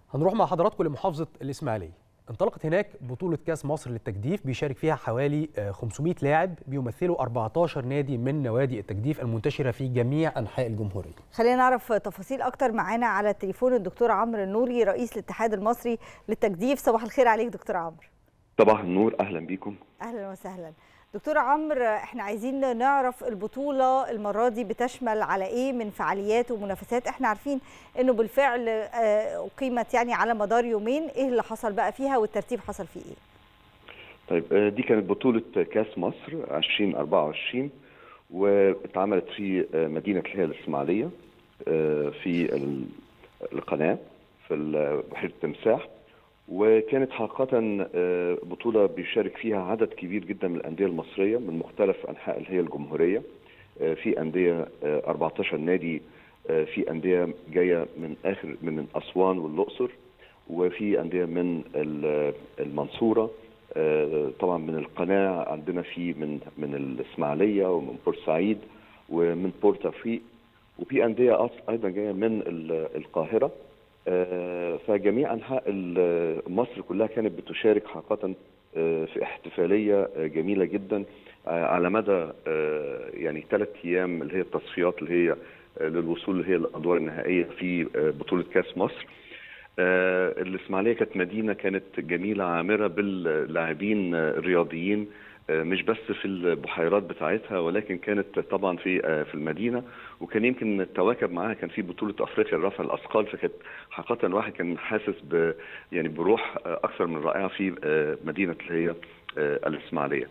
هنروح مع حضراتكم لمحافظة الإسماعيلية انطلقت هناك بطولة كأس مصر للتجديف بيشارك فيها حوالي 500 لاعب بيمثلوا 14 نادي من نوادي التجديف المنتشرة في جميع أنحاء الجمهورية خلينا نعرف تفاصيل أكتر معانا على التليفون الدكتور عمرو النوري رئيس الاتحاد المصري للتجديف صباح الخير عليك دكتور عمرو صباح النور أهلا بيكم أهلا وسهلا دكتور عمرو احنا عايزين نعرف البطولة المرة دي بتشمل على ايه من فعاليات ومنافسات احنا عارفين انه بالفعل اقيمت يعني على مدار يومين ايه اللي حصل بقى فيها والترتيب حصل فيه ايه طيب دي كانت بطولة كاس مصر 2024 واتعملت في مدينة الهيئة الإسماعيلية في القناة في بحيرة التمساح وكانت حقيقة بطولة بيشارك فيها عدد كبير جدا من الأندية المصرية من مختلف أنحاء الهيئة الجمهورية في أندية 14 نادي في أندية جاية من آخر من أسوان والأقصر وفي أندية من المنصورة طبعا من القناة عندنا في من من الإسماعيلية ومن بورسعيد ومن بورتافيق وفي أندية أيضا جاية من القاهرة فجميع انحاء مصر كلها كانت بتشارك حقيقه في احتفاليه جميله جدا على مدى يعني ثلاث ايام اللي هي التصفيات اللي هي للوصول اللي هي الادوار النهائيه في بطوله كاس مصر. الاسماعيليه كانت مدينه كانت جميله عامره باللاعبين الرياضيين مش بس في البحيرات بتاعتها ولكن كانت طبعا في في المدينه وكان يمكن التواكب معاها كان في بطوله افريقيا لرفع الاثقال فكانت حقيقه الواحد كان حاسس ب يعني بروح اكثر من رائعه في مدينه اللي هي الاسماعيليه.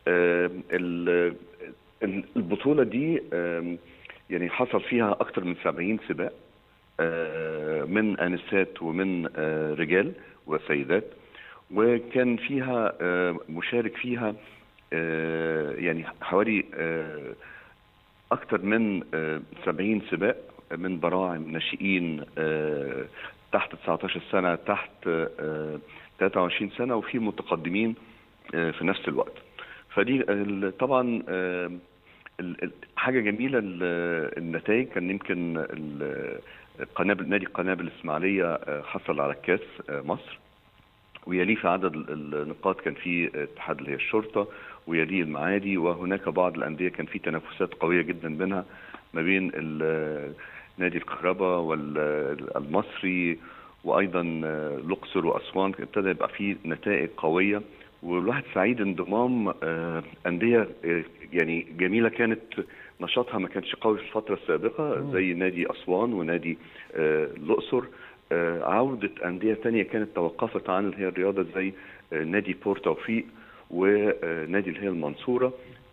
البطوله دي يعني حصل فيها اكثر من 70 سباق من انسات ومن رجال وسيدات وكان فيها مشارك فيها يعني حوالي أكثر من 70 سباق من براعم ناشئين تحت 19 سنة تحت 23 سنة وفي متقدمين في نفس الوقت فدي طبعا حاجة جميلة النتائج كان يمكن القنابل نادي القنابل الإسماعيلية حصل على كاس مصر ويليه في عدد النقاط كان في اتحاد اللي هي الشرطه ويليه المعادي وهناك بعض الانديه كان في تنافسات قويه جدا بينها ما بين نادي الكهرباء والمصري وايضا الاقصر واسوان ابتدى يبقى في نتائج قويه والواحد سعيد انضمام انديه يعني جميله كانت نشاطها ما كانش قوي في الفتره السابقه زي نادي اسوان ونادي الاقصر عودة أندية تانية كانت توقفت عن اللي هي الرياضة زي نادي بور توفيق ونادي اللي هي المنصورة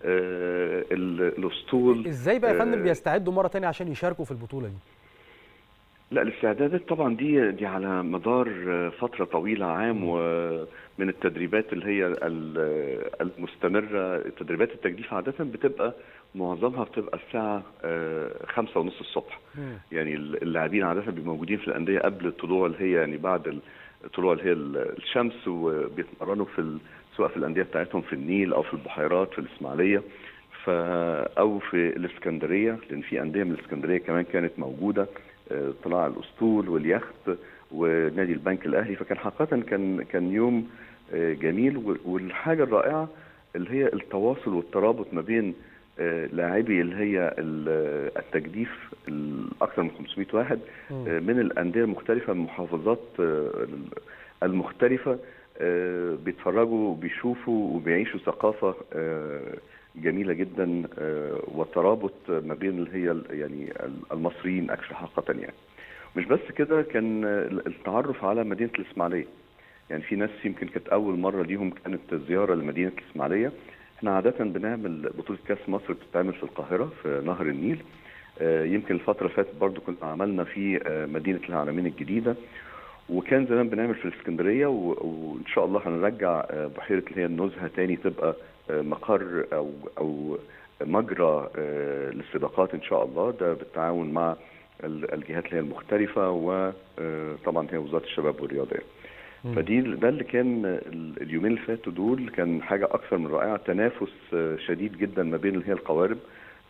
الأسطول ازاي بقى يا فندم بيستعدوا مرة تانية عشان يشاركوا في البطولة دي؟ لا الاستعدادات طبعا دي دي على مدار فترة طويلة عام ومن التدريبات اللي هي المستمرة تدريبات التجديف عادة بتبقى معظمها بتبقى الساعة خمسة ونص الصبح يعني اللاعبين عادة بيبقوا موجودين في الأندية قبل الطلوع اللي هي يعني بعد الطلوع اللي هي الشمس وبيتمرنوا في سواء في الأندية بتاعتهم في النيل أو في البحيرات في الإسماعيلية ف أو في الإسكندرية لأن في أندية من الإسكندرية كمان كانت موجودة طلع الأسطول واليخت ونادي البنك الأهلي فكان حقيقة كان كان يوم جميل والحاجة الرائعة اللي هي التواصل والترابط ما بين لاعبي اللي هي التجديف اكثر من 500 واحد من الانديه المختلفه من المحافظات المختلفه بيتفرجوا وبيشوفوا وبيعيشوا ثقافه جميله جدا والترابط ما بين اللي هي يعني المصريين اكثر حقيقه يعني مش بس كده كان التعرف على مدينه الاسماعيليه يعني في ناس يمكن كانت اول مره ليهم كانت زياره لمدينه الاسماعيليه احنا عادة بنعمل بطولة كأس مصر بتتعمل في القاهرة في نهر النيل يمكن الفترة اللي فاتت برضو كنا عملنا في مدينة العالمين الجديدة وكان زمان بنعمل في الاسكندرية وإن شاء الله هنرجع بحيرة اللي هي النزهة تاني تبقى مقر أو أو مجرى للسباقات إن شاء الله ده بالتعاون مع الجهات اللي هي المختلفة وطبعا هي وزارة الشباب والرياضة فدي ده اللي كان اليومين اللي فاتوا دول كان حاجه اكثر من رائعه تنافس شديد جدا ما بين اللي هي القوارب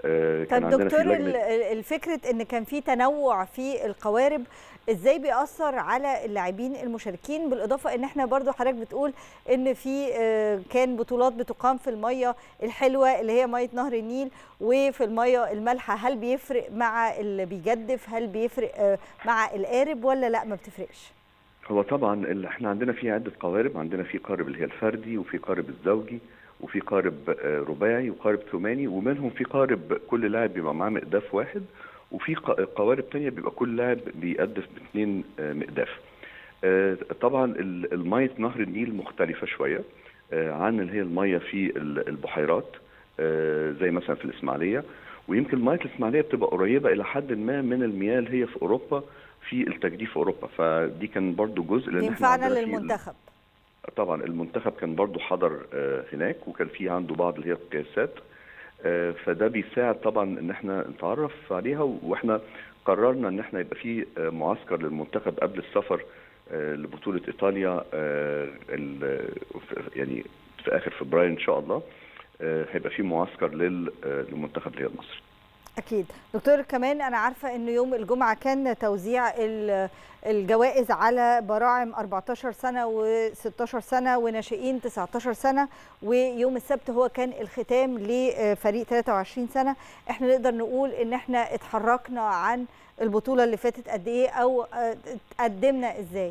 آه، كان طب عندنا في دكتور لجنة- ال- ال- الفكرة ان كان في تنوع في القوارب ازاي بيأثر على اللاعبين المشاركين بالاضافة ان احنا برضو حضرتك بتقول ان في آه، كان بطولات بتقام في المية الحلوة اللي هي مية نهر النيل وفي المية المالحة هل بيفرق مع اللي بيجدف هل بيفرق آه، مع القارب ولا لا ما بتفرقش هو طبعا اللي احنا عندنا فيه عده قوارب عندنا في قارب اللي هي الفردي وفي قارب الزوجي وفي قارب آه، رباعي وقارب ثماني ومنهم في قارب كل لاعب بيبقى معاه مقداف واحد وفي ق- قوارب تانية بيبقى كل لاعب بيقدف باثنين آه، مقداف آه، طبعا ال- المية نهر النيل مختلفة شوية آه، عن اللي هي المية في ال- البحيرات آه، زي مثلا في الإسماعيلية ويمكن مية الإسماعيلية بتبقى قريبة إلى حد ما من المياه اللي هي في أوروبا في التجديف في أوروبا فدي كان برضو جزء لأن احنا ينفعنا عندنا في ال- للمنتخب طبعا المنتخب كان برضو حضر آه، هناك وكان في عنده بعض اللي هي القياسات آه، فده بيساعد طبعا ان احنا نتعرف عليها واحنا قررنا ان احنا يبقى في آه، معسكر للمنتخب قبل السفر آه، لبطولة ايطاليا آه، ال- في- يعني في اخر فبراير ان شاء الله آه، هيبقى في معسكر لل- آه، للمنتخب اللي هي المصري اكيد دكتور كمان انا عارفه ان يوم الجمعه كان توزيع ال- الجوائز على براعم 14 سنه و16 سنه وناشئين 19 سنه ويوم السبت هو كان الختام لفريق 23 سنه احنا نقدر نقول ان احنا اتحركنا عن البطوله اللي فاتت قد ايه او آه، اتقدمنا ازاي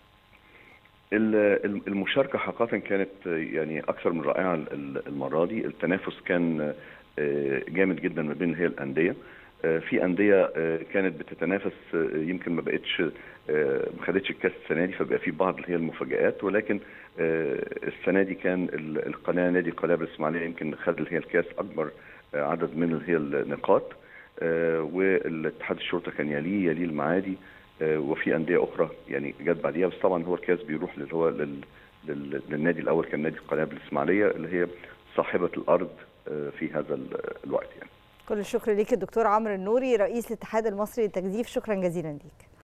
ال- الم- المشاركة حقيقة كانت آه، يعني أكثر من رائعة ال- المرة دي التنافس كان آه، جامد جدا ما بين هي الأندية آه، في أندية آه، كانت بتتنافس آه، يمكن ما بقتش آه، ما خدتش الكاس السنة دي فبقى في بعض اللي هي المفاجآت ولكن آه، السنة دي كان ال- القناة نادي القناة الإسماعيلية يمكن خد اللي هي الكاس أكبر آه، عدد من اللي هي النقاط آه، والاتحاد الشرطة كان يليه يليه المعادي آه، وفي انديه اخرى يعني جت بعديها بس طبعا هو الكاس بيروح اللي هو لل... لل... للنادي الاول كان نادي القناه الاسماعيليه اللي هي صاحبه الارض آه، في هذا ال- الوقت يعني كل الشكر ليك الدكتور عمرو النوري رئيس الاتحاد المصري للتجديف شكرا جزيلا ليك